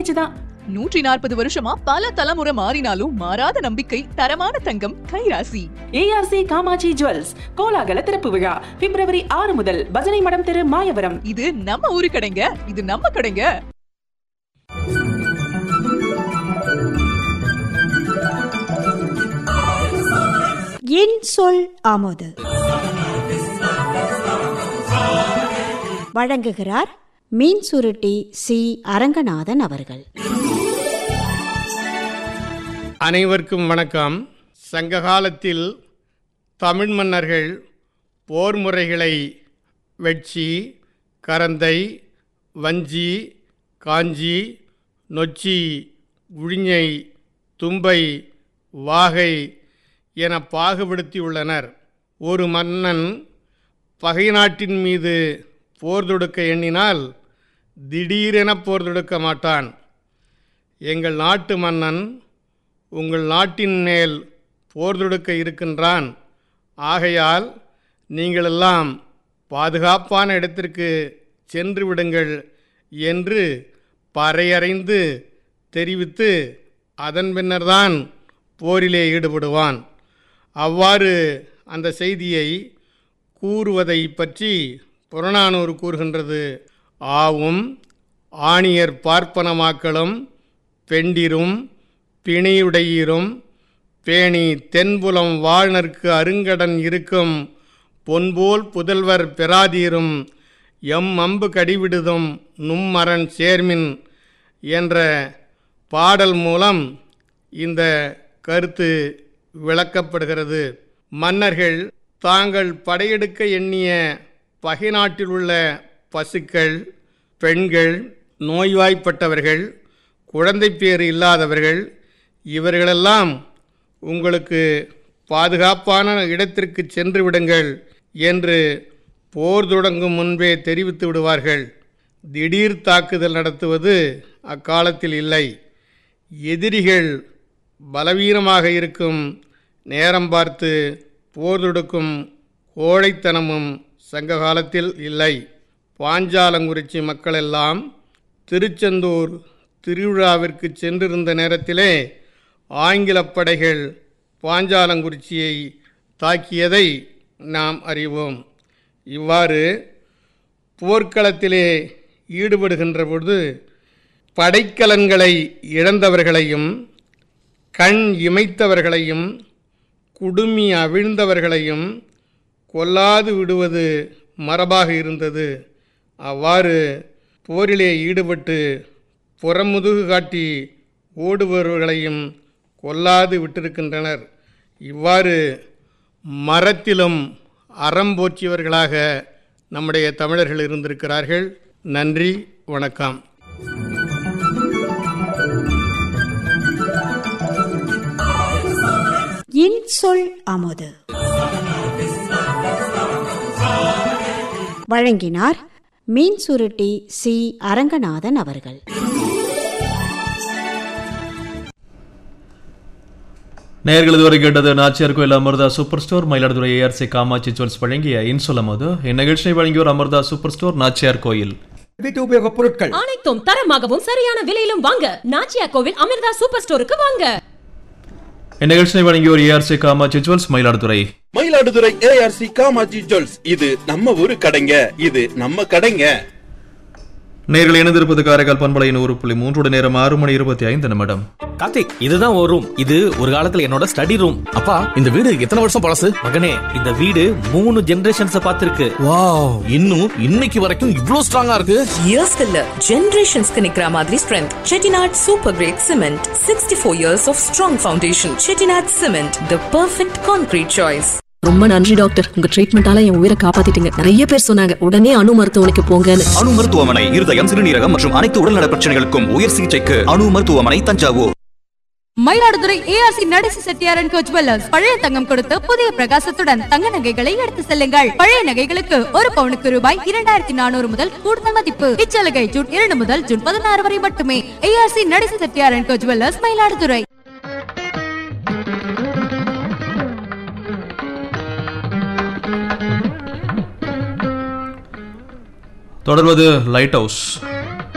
பேச்சு தான் நூற்றி நாற்பது வருஷமா பல தலைமுறை மாறினாலும் மாறாத நம்பிக்கை தரமான தங்கம் கைராசி ஏஆர்சி காமாட்சி ஜுவல்ஸ் கோலாகல திறப்பு விழா பிப்ரவரி ஆறு முதல் பஜனை மடம் தெரு மாயவரம் இது நம்ம ஊரு கடைங்க இது நம்ம கடைங்க என் சொல் ஆமோது வழங்குகிறார் மீன் சுருட்டி சி அரங்கநாதன் அவர்கள் அனைவருக்கும் வணக்கம் சங்ககாலத்தில் தமிழ் மன்னர்கள் போர் முறைகளை வெட்சி கரந்தை வஞ்சி காஞ்சி நொச்சி உழிஞை தும்பை வாகை என பாகுபடுத்தியுள்ளனர் ஒரு மன்னன் பகை நாட்டின் மீது போர் தொடுக்க எண்ணினால் திடீரென போர் தொடுக்க மாட்டான் எங்கள் நாட்டு மன்னன் உங்கள் நாட்டின் மேல் போர் தொடுக்க இருக்கின்றான் ஆகையால் நீங்களெல்லாம் பாதுகாப்பான இடத்திற்கு சென்று விடுங்கள் என்று பறையறைந்து தெரிவித்து அதன் பின்னர்தான் போரிலே ஈடுபடுவான் அவ்வாறு அந்த செய்தியை கூறுவதை பற்றி புறநானூறு கூறுகின்றது ஆவும் ஆணியர் பார்ப்பனமாக்களும் பெண்டிரும் பிணியுடையீரும் பேணி தென்புலம் வாழ்நர்க்கு அருங்கடன் இருக்கும் பொன்போல் புதல்வர் பெறாதீரும் எம் அம்பு கடிவிடுதும் நும்மரன் சேர்மின் என்ற பாடல் மூலம் இந்த கருத்து விளக்கப்படுகிறது மன்னர்கள் தாங்கள் படையெடுக்க எண்ணிய பகை நாட்டில் உள்ள பசுக்கள் பெண்கள் நோய்வாய்ப்பட்டவர்கள் குழந்தை பேறு இல்லாதவர்கள் இவர்களெல்லாம் உங்களுக்கு பாதுகாப்பான இடத்திற்கு சென்று விடுங்கள் என்று போர் தொடங்கும் முன்பே தெரிவித்து விடுவார்கள் திடீர் தாக்குதல் நடத்துவது அக்காலத்தில் இல்லை எதிரிகள் பலவீனமாக இருக்கும் நேரம் பார்த்து போர் தொடுக்கும் கோழைத்தனமும் சங்க காலத்தில் இல்லை பாஞ்சாலங்குறிச்சி மக்களெல்லாம் திருச்செந்தூர் திருவிழாவிற்கு சென்றிருந்த நேரத்திலே ஆங்கிலப் படைகள் பாஞ்சாலங்குறிச்சியை தாக்கியதை நாம் அறிவோம் இவ்வாறு போர்க்களத்திலே ஈடுபடுகின்ற பொழுது படைக்கலன்களை இழந்தவர்களையும் கண் இமைத்தவர்களையும் குடுமி அவிழ்ந்தவர்களையும் கொல்லாது விடுவது மரபாக இருந்தது அவ்வாறு போரிலே ஈடுபட்டு புறமுதுகு காட்டி ஓடுபவர்களையும் கொல்லாது விட்டிருக்கின்றனர் இவ்வாறு மரத்திலும் அறம் போற்றியவர்களாக நம்முடைய தமிழர்கள் இருந்திருக்கிறார்கள் நன்றி வணக்கம் என் சொல் ஆமோது வழங்கினார் மீன் சுருட்டி சி அரங்கநாதன் அவர்கள் நேர்கள் இதுவரை கேட்டது Nachiyar Koil Amirtha super store Mayiladuthurai ARC Kamatchi jewels வழங்கிய இன்சொல்லும் போது இந்நிகழ்ச்சியை வழங்கியோர் அமர்தா சூப்பர் ஸ்டோர் நாச்சியார் கோயில் வீட்டு உபயோகப் பொருட்கள் அனைத்தும் தரமாகவும் சரியான விலையிலும் வாங்க நாச்சியா கோவில் அமிர்தா சூப்பர் ஸ்டோருக்கு வாங்க இந்நிகழ்ச்சியை வழங்கியோர் ARC Kamatchi jewels Mayiladuthurai Mayiladuthurai ARC Kamatchi jewels இது நம்ம ஊரு கடைங்க இது நம்ம கடைங்க நேர்கள் இணைந்திருப்பது காரைக்கால் பண்பலை நூறு புள்ளி மூன்றோட நேரம் ஆறு மணி இருபத்தி ஐந்து நிமிடம் கார்த்திக் இதுதான் ஒரு ரூம் இது ஒரு காலத்துல என்னோட ஸ்டடி ரூம் அப்பா இந்த வீடு எத்தனை வருஷம் பழசு மகனே இந்த வீடு மூணு ஜெனரேஷன்ஸ் பார்த்திருக்கு வாவ் இன்னும் இன்னைக்கு வரைக்கும் இவ்ளோ ஸ்ட்ராங்கா இருக்கு இயர்ஸ்க்கு இல்ல ஜெனரேஷன்ஸ்க்கு நிக்கிற மாதிரி strength Chettinad super grade cement sixty four years of strong foundation Chettinad cement the perfect concrete choice ரொம்ப நன்றி டாக்டர் உங்க ட்ரீட்மெண்டால என் உயிரை காப்பாத்திட்டீங்க நிறைய பேர் சொன்னாங்க உடனே அணு மருத்துவமனைக்கு போங்கன்னு அணு மருத்துவமனை இருதயம் சிறுநீரகம் மற்றும் அனைத்து உடல்நல பிரச்சனைகளுக்கும் உயர் சிகிச்சைக்கு அணு மருத்துவமனை Thanjavur Mayiladuthurai ARC Natesa Chettiar and Co jewellers பழைய தங்கம் கொடுத்து புதிய பிரகாசத்துடன் தங்க நகைகளை எடுத்து செல்லுங்கள் பழைய நகைகளுக்கு ஒரு பவுனுக்கு ரூபாய் இரண்டாயிரத்தி நானூறு முதல் கூடுதல் மதிப்பு இச்சலுகை ஜூன் இரண்டு முதல் ஜூன் பதினாறு வரை மட்டுமே ARC Natesa Chettiar and Co jewellers Mayiladuthurai தொடர்வது லைட் ஹவுஸ்